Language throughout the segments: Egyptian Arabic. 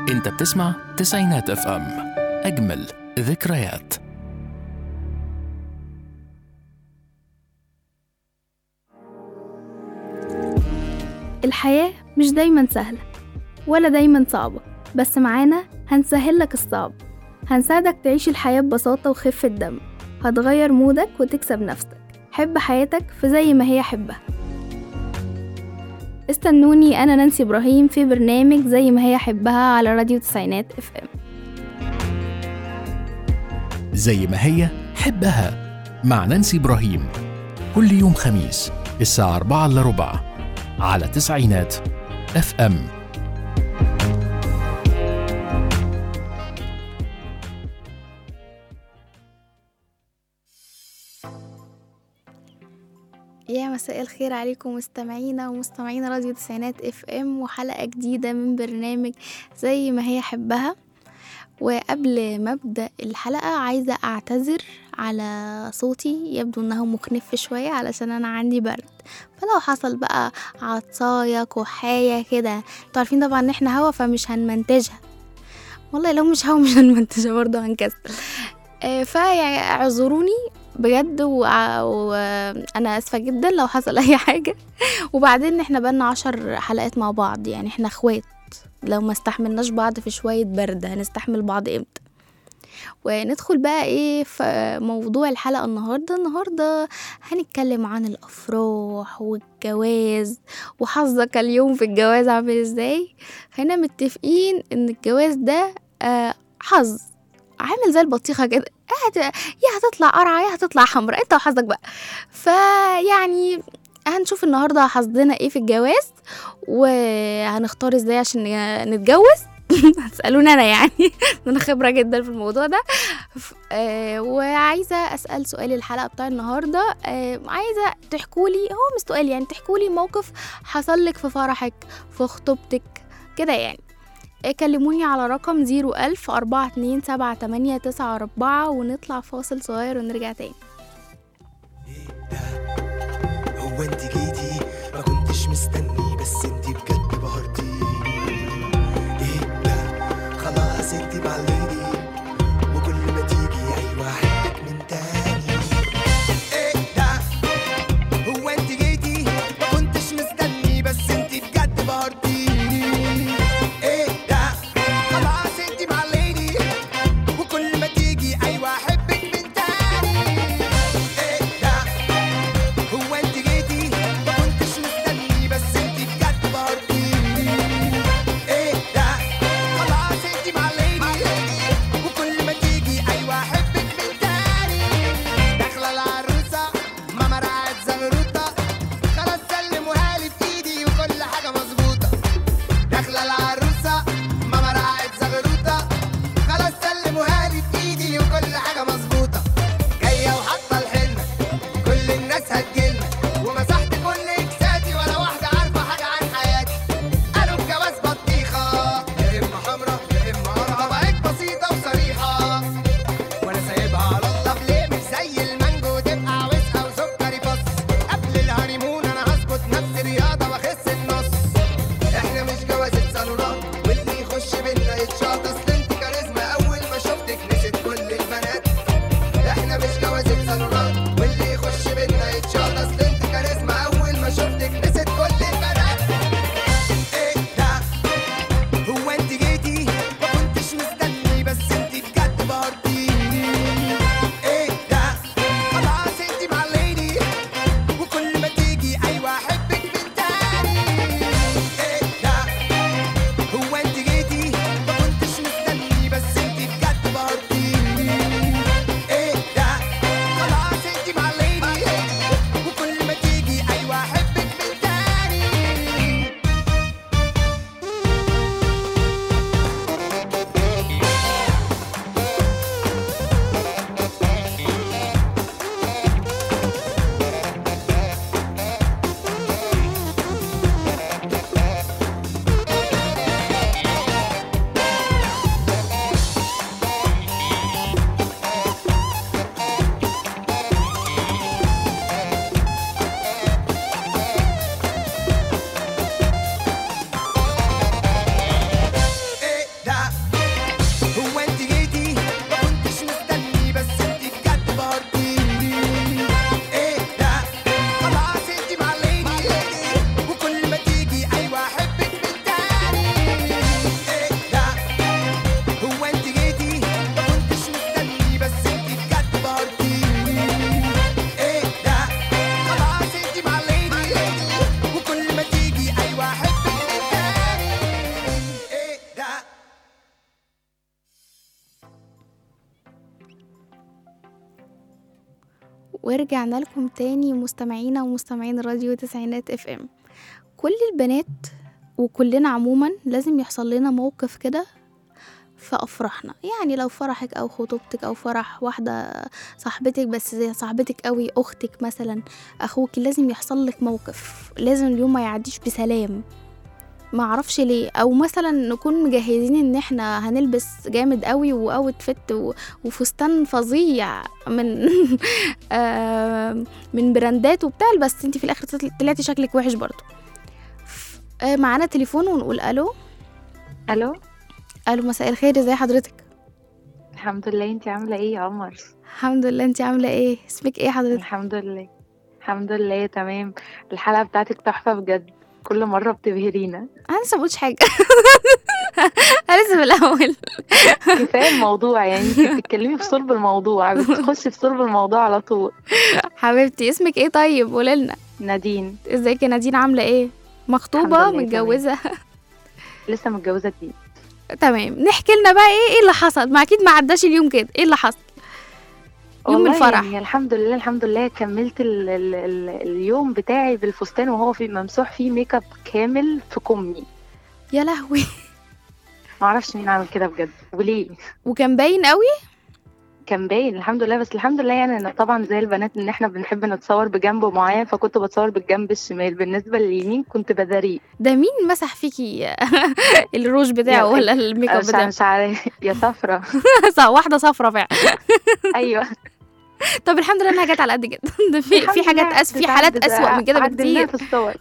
انت بتسمع تسعينات اف ام اجمل ذكريات الحياة مش دايما سهلة ولا دايما صعبة بس معانا هنسهل لك الصعب هنساعدك تعيش الحياة ببساطة وخفة دم هتغير مودك وتكسب نفسك حب حياتك في زي ما هي حبها استنوني أنا نانسي إبراهيم في برنامج زي ما هي حبها على راديو تسعينات اف ام زي ما هي حبها مع نانسي إبراهيم كل يوم خميس الساعة 4 إلا ربع على تسعينات اف ام يا مساء الخير عليكم مستمعينا ومستمعين راديو تسعينات اف ام وحلقة جديدة من برنامج زي ما هي حبها وقبل ما ابدا الحلقة عايزة اعتذر على صوتي يبدو انه مخنف شوية علشان انا عندي برد فلو حصل بقى عطاية كحاية كده انتوا عارفين طبعا ان احنا هوا فمش هنمنتجها والله لو مش هوا مش هنمنتجها برضه هنكسل آه، فيعني اعذروني بجد وع- وانا اسفه جدا لو حصل اي حاجه وبعدين احنا بقالنا عشر حلقات مع بعض يعني احنا اخوات لو ما استحملناش بعض في شويه برد هنستحمل بعض امتى وندخل بقى ايه في موضوع الحلقه النهارده النهارده هنتكلم عن الافراح والجواز وحظك اليوم في الجواز عامل ازاي خلينا متفقين ان الجواز ده آه حظ عامل زي البطيخه كده هت- يا هتطلع قرعه يا هتطلع حمراء انت وحظك بقى فيعني هنشوف النهارده حظنا ايه في الجواز وهنختار ازاي عشان نتجوز هتسالوني انا يعني انا خبره جدا في الموضوع ده ف- آه، وعايزه اسال سؤال الحلقه بتاع النهارده آه، عايزه تحكولي هو مش سؤال يعني تحكولي موقف حصل لك في فرحك في خطوبتك كده يعني آه، كلموني على رقم زيرو ألف أربعة اتنين سبعة تمانية تسعة أربعة ونطلع فاصل صغير ونرجع تاني هو انت جيتي ما كنتش مستني بس انت بجد بهرتيني ايه ده خلاص انت بعليني وكل ما تيجي ايوه احبك من تاني ايه ده هو انت جيتي ما كنتش مستني بس انت بجد بهرتيني ايه ده خلاص انت بعليني وكل ما تيجي ايوه احبك من تاني ايه ده هو انت جيتي ما ورجعنا لكم تاني مستمعينا ومستمعين راديو تسعينات اف ام كل البنات وكلنا عموما لازم يحصل لنا موقف كده في افراحنا يعني لو فرحك او خطوبتك او فرح واحده صاحبتك بس زي صاحبتك قوي اختك مثلا اخوك لازم يحصل لك موقف لازم اليوم ما يعديش بسلام ما اعرفش ليه او مثلا نكون مجهزين ان احنا هنلبس جامد قوي واوت فت و- وفستان فظيع من آه، من براندات وبتاع بس انت في الاخر تطل- طلعتي شكلك وحش برضو ف- آه، معانا تليفون ونقول الو الو الو مساء الخير ازي حضرتك الحمد لله انتي عامله ايه يا قمر الحمد لله انت عامله ايه اسمك ايه حضرتك الحمد لله الحمد لله تمام الحلقه بتاعتك تحفه بجد كل مره بتبهرينا انا لسه مقولش حاجه انا لسه في الاول كفايه الموضوع يعني انتي بتتكلمي في صلب الموضوع بتخشي في صلب الموضوع على طول حبيبتي اسمك ايه طيب قولي لنا نادين ازيك يا نادين عامله ايه مخطوبه الحمد لله، متجوزه لسه متجوزه جديد تمام نحكي لنا بقى ايه ايه اللي حصل ما اكيد ما عداش اليوم كده ايه اللي حصل يوم والله الفرح. يعني الحمد لله الحمد لله كملت ال ال ال اليوم بتاعي بالفستان وهو في ممسوح فيه ميك اب كامل في كمي يا لهوي معرفش مين عمل كده بجد وليه وكان باين قوي كان باين الحمد لله بس الحمد لله يعني انا طبعا زي البنات ان احنا بنحب نتصور بجنب معين فكنت بتصور بالجنب الشمال بالنسبه لليمين كنت بداريه ده مين مسح فيكي الروج بتاعه يا- ولا الميك اب مش بتاعه مش عارف يا صفرة صح واحده صفرة فعلا ايوه طب الحمد لله انها جت على قد كده ده في الحمد في حاجات لله أس في حالات بتعدي- اسوأ من كده عدلناها بكتير في الصور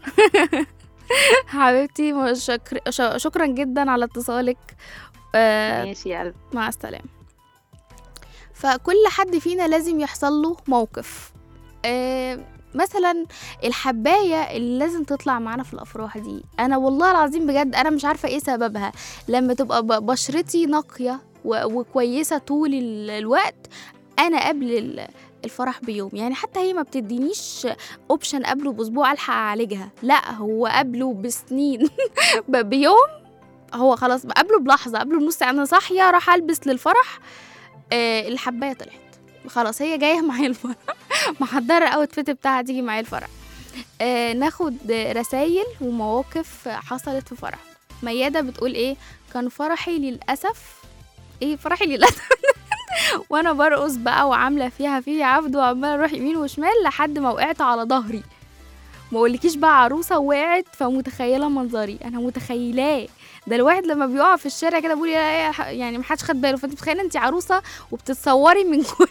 حبيبتي مش- شكر ش- شكرا جدا على اتصالك آه ماشي يا قلبي مع السلامة فكل حد فينا لازم يحصل له موقف آه مثلا الحباية اللي لازم تطلع معانا في الأفراح دي أنا والله العظيم بجد أنا مش عارفة إيه سببها لما تبقى ب- بشرتي نقية و- وكويسة طول ال- الوقت أنا قبل ال- الفرح بيوم يعني حتى هي ما بتدينيش اوبشن قبله باسبوع الحق اعالجها لا هو قبله بسنين ب- بيوم هو خلاص قبله بلحظه قبله بنص ساعه انا صاحيه راح البس للفرح آه الحبايه طلعت خلاص هي جايه معايا الفرح محضره الاوتفيت بتاعها تيجي معايا الفرح آه ناخد رسايل ومواقف حصلت في فرح ميادة بتقول ايه كان فرحي للأسف ايه فرحي للأسف وانا برقص بقى وعاملة فيها فيه عبد وعمالة اروح يمين وشمال لحد ما وقعت على ظهري ما اقولكيش بقى عروسة وقعت فمتخيلة منظري انا متخيلاه ده الواحد لما بيقع في الشارع كده بيقول يا- يا- يعني محدش خد باله فانت متخيله انت عروسه وبتتصوري من كل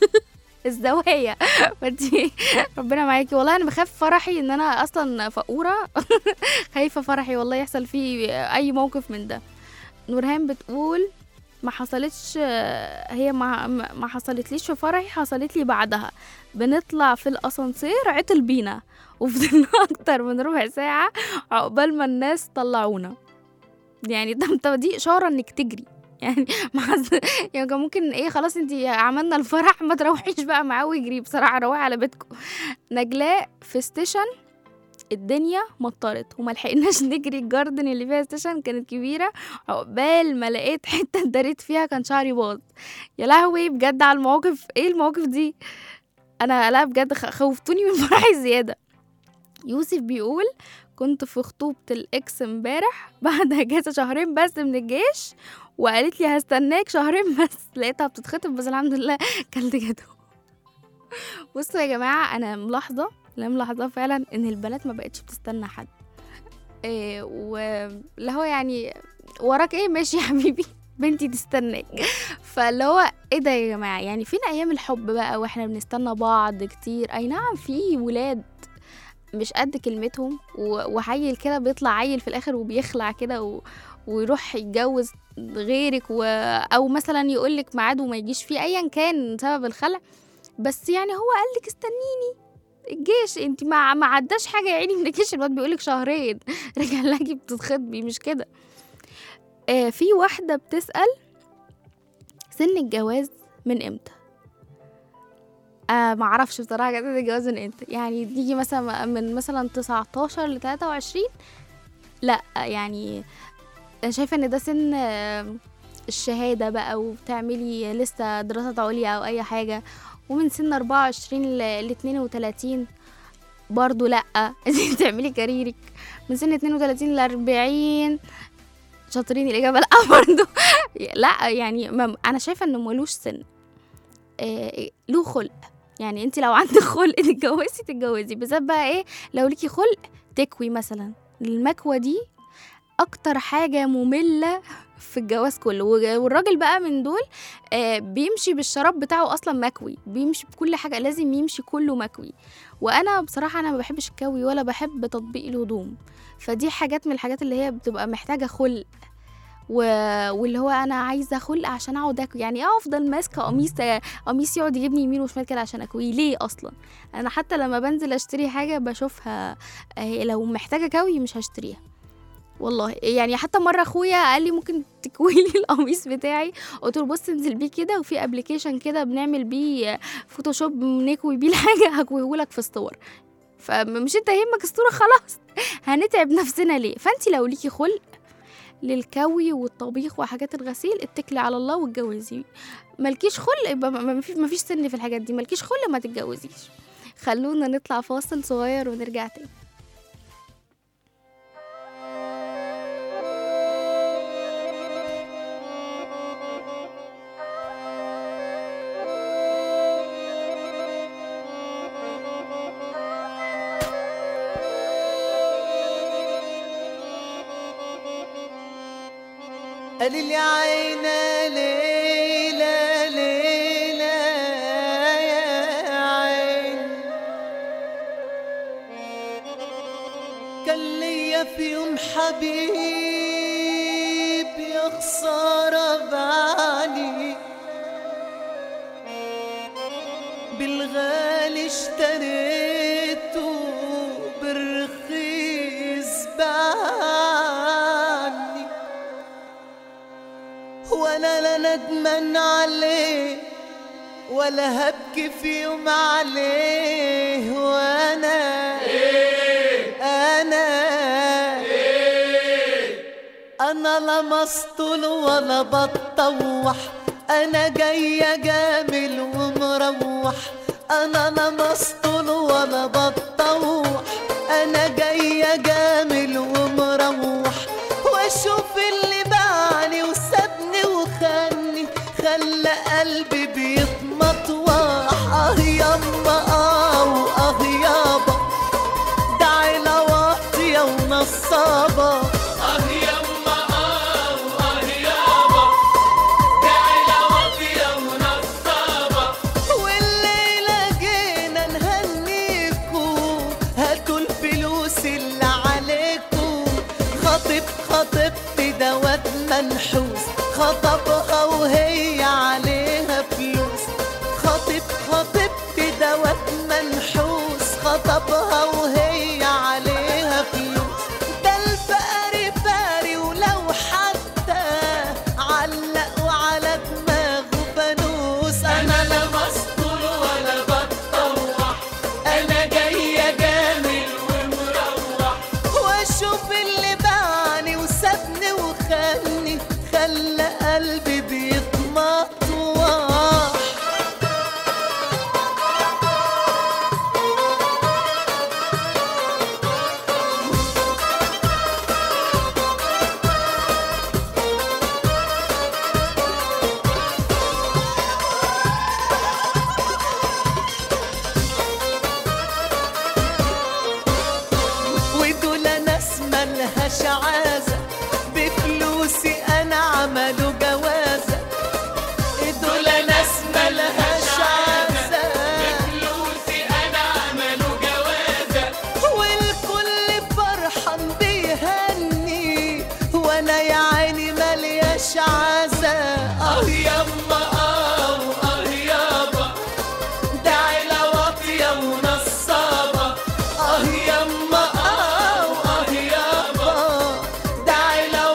الزوايا فانت ربنا معاكي والله انا بخاف فرحي ان انا اصلا فقوره خايفه فرحي والله يحصل فيه اي موقف من ده نورهان بتقول ما حصلتش هي ما ما حصلتليش في فرحي حصلت لي بعدها بنطلع في الاسانسير عطل بينا وفضلنا اكتر من ربع ساعه عقبال ما الناس طلعونا يعني طب طب دي اشاره انك تجري يعني ما حس... يعني كان ممكن ايه خلاص انت عملنا الفرح ما تروحيش بقى معاه ويجري بصراحه روحي على بيتكم نجلاء في ستيشن الدنيا مطرت وما لحقناش نجري الجاردن اللي فيها ستيشن كانت كبيره عقبال ما لقيت حته اتداريت فيها كان شعري باظ يا لهوي بجد على المواقف ايه المواقف دي انا لا بجد خ- خوفتوني من فرحي زياده يوسف بيقول كنت في خطوبة الإكس امبارح بعد أجازة شهرين بس من الجيش وقالت لي هستناك شهرين بس لقيتها بتتخطب بس الحمد لله كلت جاتو بصوا يا جماعة أنا ملاحظة لا ملاحظة فعلا إن البنات ما بقتش بتستنى حد إيه واللي هو يعني وراك ايه ماشي يا حبيبي بنتي تستناك فاللي هو ايه ده يا جماعة يعني فين أيام الحب بقى واحنا بنستنى بعض كتير أي نعم في ولاد مش قد كلمتهم و- وعيل كده بيطلع عيل في الاخر وبيخلع كده و... ويروح يتجوز غيرك و... او مثلا يقولك ميعاد وما يجيش فيه ايا كان سبب الخلع بس يعني هو قالك استنيني الجيش انت ما ما عداش حاجه يا عيني من الجيش الواد بيقولك شهرين رجع لك بتتخطبي مش كده آه في واحده بتسال سن الجواز من امتى آه ما اعرفش بصراحه جدد الجواز من امتى يعني تيجي مثلا من مثلا 19 ل 23 لا يعني أنا شايفه ان ده سن آه، الشهاده بقى وبتعملي لسه دراسات عليا او اي حاجه ومن سن 24 ل 32 برضو لأ عايزين تعملي كاريرك من سن 32 ل 40 شاطرين الإجابة لأ برضو لأ يعني ما أنا شايفة إنه ملوش سن آه، له خلق يعني انت لو عندك خلق تتجوزي تتجوزي بالذات بقى ايه لو ليكي خلق تكوي مثلا المكوة دي اكتر حاجة مملة في الجواز كله وج- والراجل بقى من دول آه بيمشي بالشراب بتاعه اصلا مكوي بيمشي بكل حاجة لازم يمشي كله مكوي وانا بصراحة انا ما بحبش الكوي ولا بحب تطبيق الهدوم فدي حاجات من الحاجات اللي هي بتبقى محتاجة خلق و... واللي هو انا عايزه خلق عشان اقعد اكوي يعني ايه افضل ماسكه قميص قميص يقعد يجيبني يمين وشمال كده عشان اكويه ليه اصلا انا حتى لما بنزل اشتري حاجه بشوفها آه، لو محتاجه كوي مش هشتريها والله يعني حتى مره اخويا قال لي ممكن تكوي لي القميص بتاعي قلت له بص انزل بيه كده وفي ابلكيشن كده بنعمل بيه فوتوشوب نكوي بيه الحاجه هكويهولك في الصور فمش انت يهمك الصوره خلاص هنتعب نفسنا ليه فانت لو ليكي خلق للكوي والطبيخ وحاجات الغسيل اتكلي على الله واتجوزي مالكيش خلق يبقى ما- ما فيش ما فيش سن في الحاجات دي مالكيش خلق ما تتجوزيش خلونا نطلع فاصل صغير ونرجع تاني قال لي عينا ليلى ليلى يا عين كان ليا في يوم حبيب يا خسارة بعلي بالغالي اشتريته بالرخيص باعني وانا لا ندمان عليه ولا هبكي في يوم عليه وانا انا انا لا مسطول ولا بتطوح انا جاية جامل ومروح انا لا مسطول ولا بتطوح انا جاية جامل ومروح واشوف اللي باعني وسابني وخاني خلى قلبي بيتمطوح اه يما اه واه يابا ده عيلة واطية ونصابة والليلة جينا نهنيكو هاتوا الفلوس اللي عليكو خطيب خطيبتي ده واد منحوس خطبها وهي عليها فلوس خطيب خطيبتي ده واد منحوس خطبها وهي عليها فلوس ده الفقري فاري ولو حتى علقوا على دماغه فانوس انا لا مسطول ولا بتطوح انا جايه جامل ومروح واشوف اللي باعني وسابني وخاني خلى قلبي بيتمطوح ودول ناس ملهاش عازة بفلوسي أنا عملوا جوازة دول ناس ملهاش عازة بفلوسي أنا عملوا جوازة والكل فرحان بيهني وأنا يا عيني ملياش عازة آه يما آه آه يابا ده عيلة واطية ونصابة آه يما آه آه يابا ده عيلة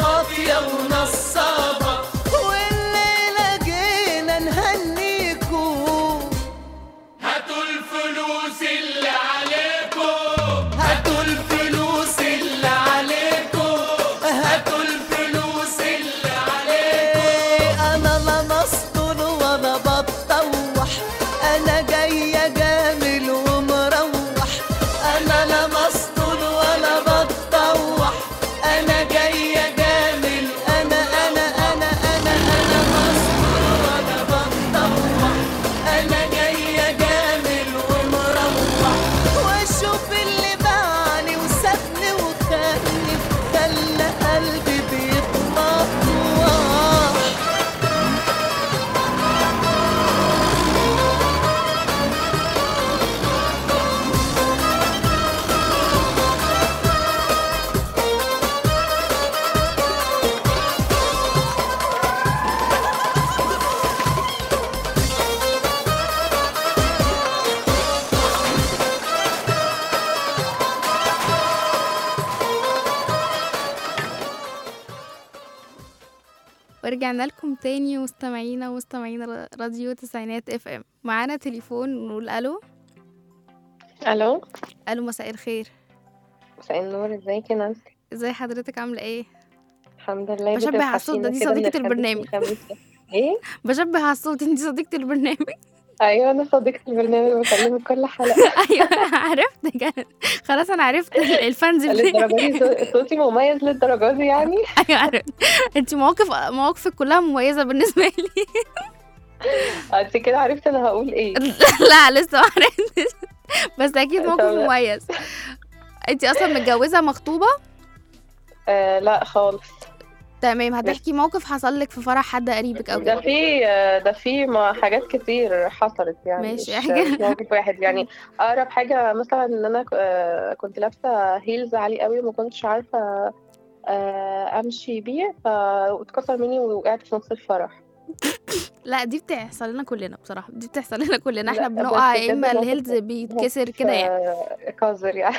ورجعنا لكم تاني مستمعينا ومستمعين ر- راديو تسعينات اف ام معانا تليفون نقول الو الو الو مساء الخير مساء النور ازيك يا نانسي ازي حضرتك عامله ايه الحمد لله بشبه على الصوت ده، دي بتوحشينا كده صديقة من الخميس البرنامج. للخميس. ايه بشبه على الصوت انت صديقه البرنامج ايوه انا صديقة البرنامج بكلمك كل حلقة ايوه عرفت خلاص انا عرفت الفانز للدرجة دي صو- صوتي مميز للدرجة دي يعني ايوه عرفت انت مواقف مواقفك كلها مميزه بالنسبه لي انت كده عرفت انا هقول ايه لا لسه ما عرفتش بس اكيد موقف طب- مميز انت اصلا متجوزه مخطوبه آه لا خالص تمام هتحكي موقف حصل لك في فرح حد قريبك او ده كده في آه، ده في ما- حاجات كتير حصلت يعني ماشي، مش احكي. مش موقف واحد يعني اقرب حاجة مثلا ان انا ك- آه، كنت لابسة هيلز عالي قوي وما كنتش عارفة آه، امشي بيه فاتكسر مني ووقعت في نص الفرح لا دي بتحصل لنا كلنا بصراحه دي بتحصل لنا كلنا احنا لا، بنقع بس يا اما بجد الهيلز موقف- بيتكسر كده يعني آه، قذر يعني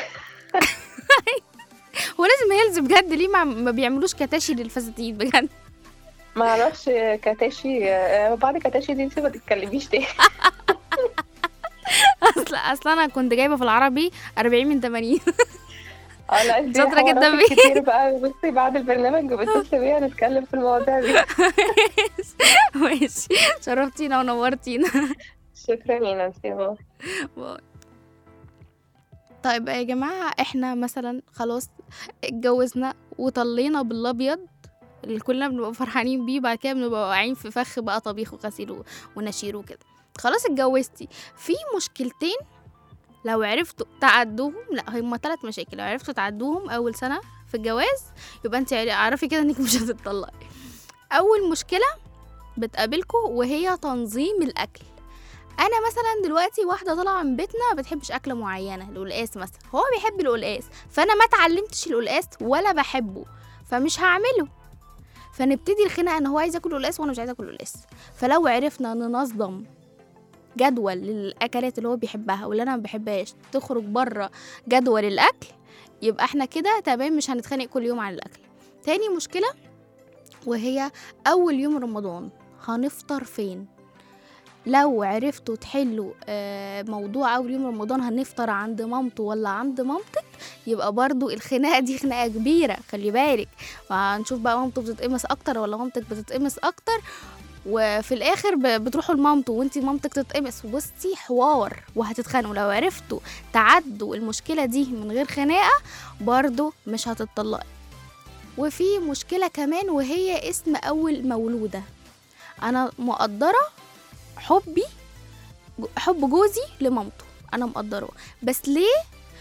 هو لازم هيلز بجد ليه ما, ما بيعملوش كتاشي للفساتين بجد ما اعرفش كتاشي آه، بعد كتاشي دي انت ما تتكلميش تاني اصل اصل انا كنت جايبه في العربي 40 من 80 اه لا انت شاطرة جدا حواراتك بيه. كتير بقى بصي بعد البرنامج بتصل بيا نتكلم في المواضيع دي ماشي شرفتينا ونورتينا شكرا يا نانسي باي. باي. طيب يا جماعة احنا مثلا خلاص اتجوزنا وطلينا بالابيض اللي كلنا بنبقى فرحانين بيه بعد كده بنبقى واقعين في فخ بقى طبيخ وغسيل و- ونشير وكده خلاص اتجوزتي في مشكلتين لو عرفتوا تعدوهم لا هما ثلاث مشاكل لو عرفتوا تعدوهم اول سنة في الجواز يبقى انت اعرفي كده انك مش هتطلقي اول مشكلة بتقابلكوا وهي تنظيم الاكل انا مثلا دلوقتي واحده طالعه من بيتنا ما بتحبش اكله معينه القلقاس مثلا هو بيحب القلقاس فانا ما اتعلمتش القلقاس ولا بحبه فمش هعمله فنبتدي الخناقه ان هو عايز ياكل قلقاس وانا مش عايزه اكل قلقاس فلو عرفنا ننظم جدول للاكلات اللي هو بيحبها واللي انا ما بحبهاش تخرج بره جدول الاكل يبقى احنا كده تمام مش هنتخانق كل يوم عن الاكل تاني مشكله وهي اول يوم رمضان هنفطر فين لو عرفتوا تحلوا آه، موضوع اول يوم رمضان هنفطر عند مامته ولا عند مامتك يبقى برضو الخناقه دي خناقه كبيره خلي بالك فهنشوف بقى مامته بتتقمص اكتر ولا مامتك بتتقمص اكتر وفي الاخر ب- بتروحوا لمامته وانتي مامتك تتقمص بصي حوار وهتتخانقوا لو عرفتوا تعدوا المشكله دي من غير خناقه برضو مش هتطلقي وفي مشكله كمان وهي اسم اول مولوده انا مقدره حبي حب جوزي لمامته انا مقدره بس ليه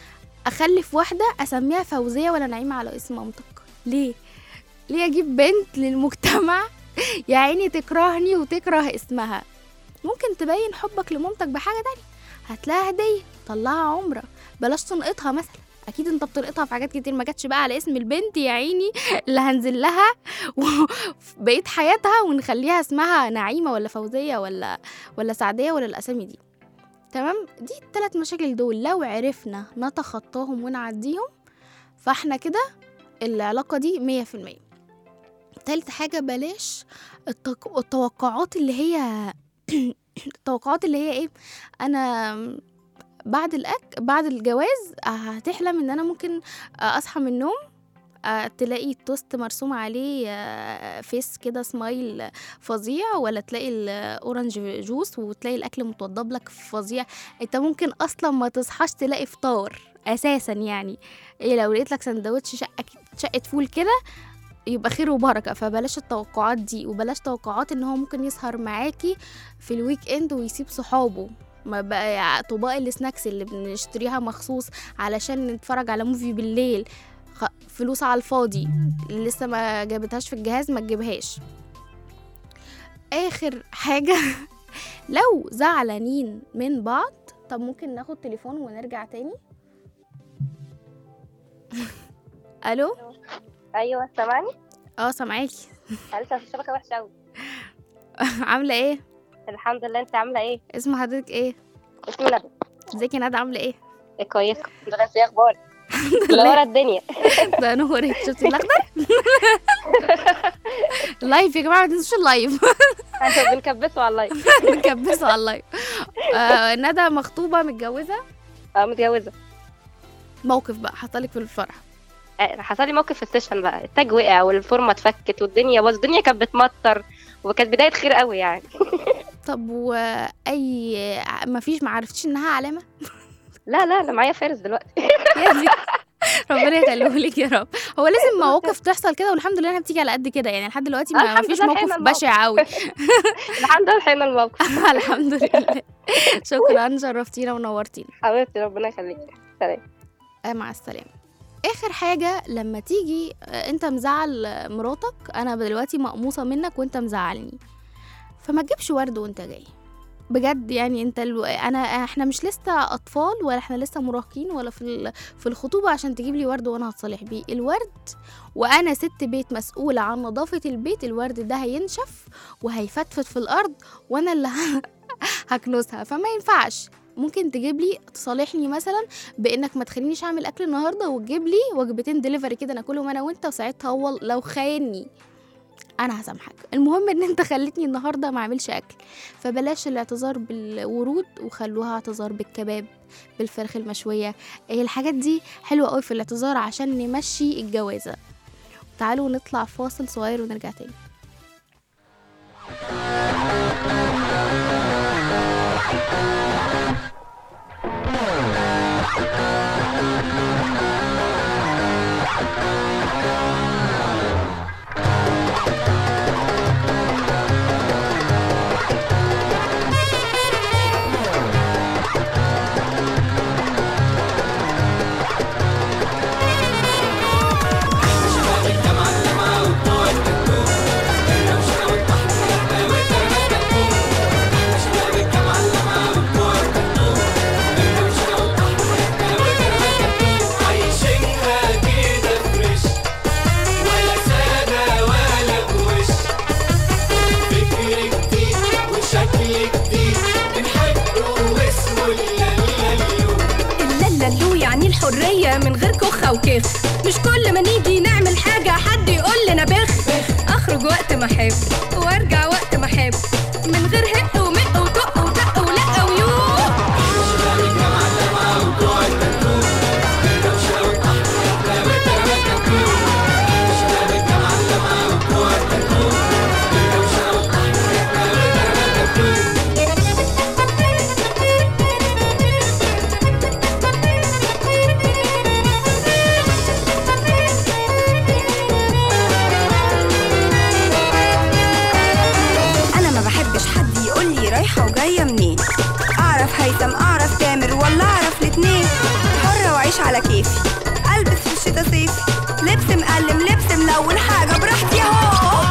اخلف واحده اسميها فوزيه ولا نعيمه على اسم مامتك ليه ليه اجيب بنت للمجتمع يا عيني تكرهني وتكره اسمها ممكن تبين حبك لمامتك بحاجه تانية هات لها هديه طلعها عمره بلاش تنقطها مثلا اكيد انت بتنقطها في حاجات كتير ما جاتش بقى على اسم البنت يا عيني اللي هنزل لها بقيت حياتها ونخليها اسمها نعيمه ولا فوزيه ولا ولا سعديه ولا الاسامي دي تمام دي الثلاث مشاكل دول لو عرفنا نتخطاهم ونعديهم فاحنا كده العلاقه دي مية في المية تالت حاجه بلاش التق- التوقعات اللي هي التوقعات اللي هي ايه انا بعد الأك... بعد الجواز هتحلم ان انا ممكن اصحى من النوم آه، تلاقي التوست مرسوم عليه آه، فيس كده سمايل فظيع ولا تلاقي الاورنج جوس وتلاقي الاكل متوضب لك فظيع انت ممكن اصلا ما تصحاش تلاقي فطار اساسا يعني إيه لو لقيت لك سندوتش شقه شقه فول كده يبقى خير وبركه فبلاش التوقعات دي وبلاش توقعات ان هو ممكن يسهر معاكي في الويك اند ويسيب صحابه ما بقى طباق السناكس اللي بنشتريها مخصوص علشان نتفرج على موفي بالليل خ- فلوس على الفاضي اللي لسه ما جابتهاش في الجهاز ما تجيبهاش اخر حاجه لو زعلانين من بعض طب ممكن ناخد تليفون ونرجع تاني الو ايوه سامعني اه سامعاكي انا لسه في الشبكه وحشه قوي عامله ايه الحمد لله انت عامله ايه اسم حضرتك ايه اسمي ندى ازيك يا ندى عامله ايه كويسه بس ايه اخبارك اللي ورا الدنيا ده نورك شفتي الاخضر اللايف يا جماعه ما تنسوش اللايف احنا بنكبسه على اللايف نكبسوا على اللايف آه ندى مخطوبه متجوزه اه متجوزه موقف بقى حصلك في الفرح آه، حصل لي موقف في السيشن بقى التاج وقع والفورمه اتفكت والدنيا باظ الدنيا كانت بتمطر وكانت بدايه خير قوي يعني طب واي ما فيش ما عرفتيش انها علامه لا لا انا معايا فارس دلوقتي يا دي ربنا يخليه لك يا رب هو لازم مواقف تحصل كده والحمد لله انها بتيجي على قد كده يعني لحد دلوقتي آه، ما ما الحمد فيش لله موقف لحقنا الموقف. بشع قوي الحمد لله لحقنا الموقف الحمد لله شكرا شرفتينا ونورتينا حبيبتي ربنا يخليك سلام آه مع السلامة آخر حاجة لما تيجي آه، أنت مزعل آه، مراتك أنا دلوقتي مقموصة منك وأنت مزعلني فما تجيبش ورد وأنت جاي بجد يعني انت الو... انا احنا مش لسه اطفال ولا احنا لسه مراهقين ولا في ال... في الخطوبه عشان تجيب لي ورد وانا هتصالح بيه الورد وانا ست بيت مسؤوله عن نظافه البيت الورد ده هينشف وهيفتفت في الارض وانا اللي ه- هكنسها فما ينفعش ممكن تجيب لي تصالحني مثلا بانك ما تخلينيش اعمل اكل النهارده وتجيب لي وجبتين ديليفري كده ناكلهم انا وانت وساعتها هو لو خايني انا هسامحك المهم ان انت خلتني النهارده ما اعملش اكل فبلاش الاعتذار بالورود وخلوها اعتذار بالكباب بالفرخ المشويه إيه الحاجات دي حلوه قوي في الاعتذار عشان نمشي الجوازه تعالوا نطلع فاصل صغير ونرجع تاني عايشينها كده فريش ولا سادة ولا بوش فكر جديد وشكل جديد بنحبه واسمه اللاليو اللالالو يعني الحرية من غير كخة وكخ مش كل ما نيجي نعمل حاجة حد يقول لنا بخ أخرج وقت ما أحب وأرجع وقت ما أحب من غير هق ومق وطق وطق ولق ويوه انا ما بحبش حد يقول لي رايحه وجايه منين اعرف هيثم اعرف تامر ولا اعرف الاتنين حره واعيش على كيفي البس في الشتا صيفي لبس مقلم لبس ملون حاجه براحتي اهو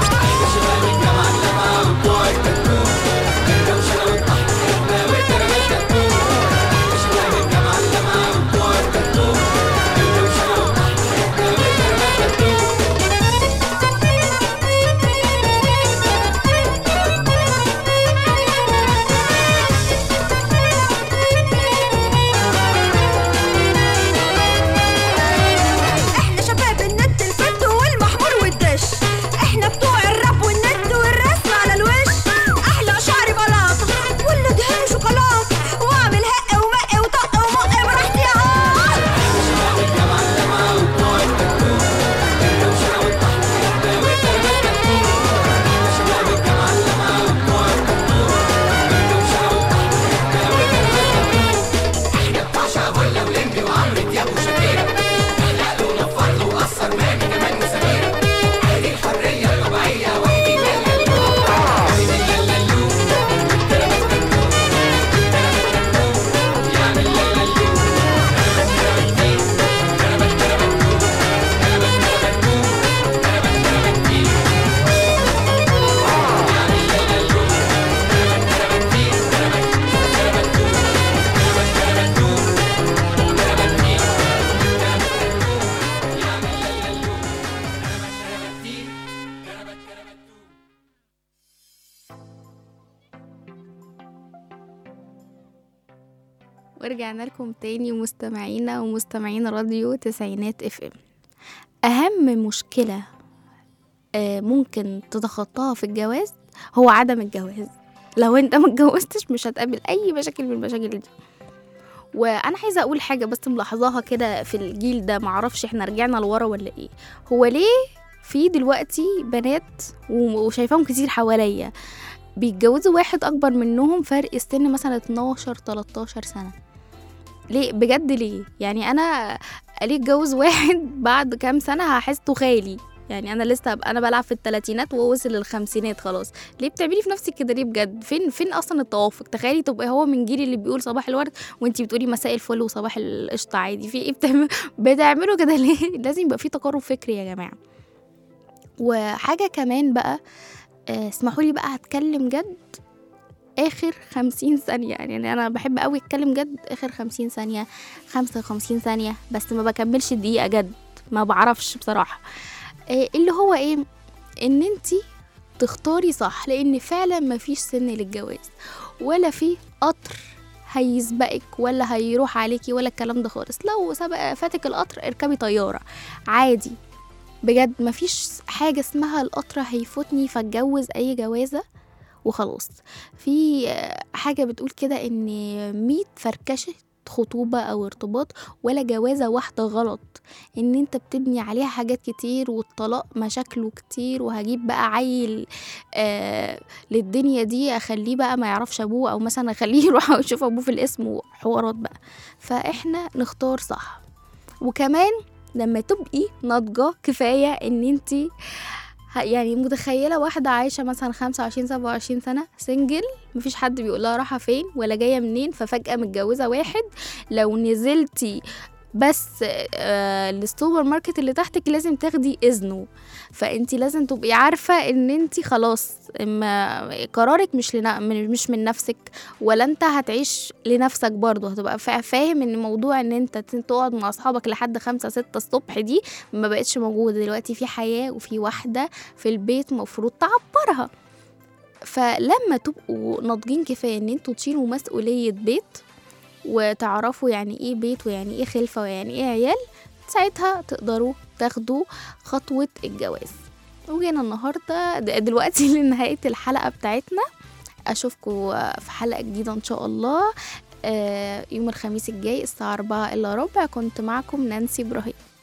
احنا شباب النت الفت والمحمور والدش احنا بتوع الراب والنت والرسم على الوش احلى شعري بلاطه ولا دهن شوكولاته واعمل هق ومق وطق ومق براحتي اهو ورجعنا لكم تاني مستمعينا ومستمعين راديو تسعينات اف ام اهم مشكله آه، ممكن تتخطاها في الجواز هو عدم الجواز لو انت ما اتجوزتش مش هتقابل اي مشاكل من المشاكل دي وانا عايزه اقول حاجه بس ملاحظاها كده في الجيل ده معرفش احنا رجعنا لورا ولا ايه هو ليه في دلوقتي بنات و- وشايفاهم كتير حواليا بيتجوزوا واحد اكبر منهم فرق السن مثلا 12 13 سنه ليه بجد ليه يعني انا ليه اتجوز واحد بعد كام سنه هحسه خالي يعني انا لسه هبقى انا بلعب في الثلاثينات وهو وصل للخمسينات خلاص ليه بتعملي في نفسك كده ليه بجد فين فين اصلا التوافق تخيلي تبقى هو من جيل اللي بيقول صباح الورد وانتي بتقولي مساء الفل وصباح القشطه عادي في ايه بتعمل بتعملوا كده ليه لازم يبقى في تقارب فكري يا جماعه وحاجه كمان بقى آه، اسمحوا لي بقى هتكلم جد اخر خمسين ثانية يعني انا بحب قوي اتكلم جد اخر خمسين ثانية خمسة وخمسين ثانية بس ما بكملش الدقيقة جد ما بعرفش بصراحة آه، اللي هو ايه ان انتي تختاري صح لان فعلا ما فيش سن للجواز ولا في قطر هيسبقك ولا هيروح عليكي ولا الكلام ده خالص لو سبق فاتك القطر اركبي طيارة عادي بجد مفيش حاجة اسمها القطر هيفوتني فاتجوز أي جوازة وخلاص في آه، حاجة بتقول كده إن مية فركشة خطوبة أو ارتباط ولا جوازة واحدة غلط إن أنت بتبني عليها حاجات كتير والطلاق مشاكله كتير وهجيب بقى عيل آه للدنيا دي أخليه بقى ما يعرفش أبوه أو مثلا أخليه يروح يشوف أبوه في الاسم وحوارات بقى فإحنا نختار صح وكمان لما تبقي ناضجة كفاية ان انتي ه- يعني متخيلة واحدة عايشة مثلا خمسة وعشرين سبعة وعشرين سنة سنجل مفيش حد بيقول لها رايحة فين ولا جاية منين ففجأة متجوزة واحد لو نزلتي بس آه السوبر ماركت اللي تحتك لازم تاخدي اذنه فانتي لازم تبقي عارفة ان انتي خلاص ما قرارك مش لنا مش من نفسك ولا انت هتعيش لنفسك برضه هتبقى فا- فاهم ان موضوع ان انت ت- تقعد مع اصحابك لحد خمسة ستة الصبح دي ما بقتش موجودة دلوقتي في حياة وفي واحدة في البيت مفروض تعبرها فلما تبقوا ناضجين كفاية ان انتوا تشيلوا مسؤولية بيت وتعرفوا يعني ايه بيت ويعني ايه خلفة ويعني ايه عيال ساعتها تقدروا تاخدوا خطوة الجواز وجينا النهاردة د- دلوقتي لنهاية الحلقة بتاعتنا أشوفكم في حلقة جديدة إن شاء الله آه، يوم الخميس الجاي الساعة أربعة إلا ربع كنت معكم نانسي إبراهيم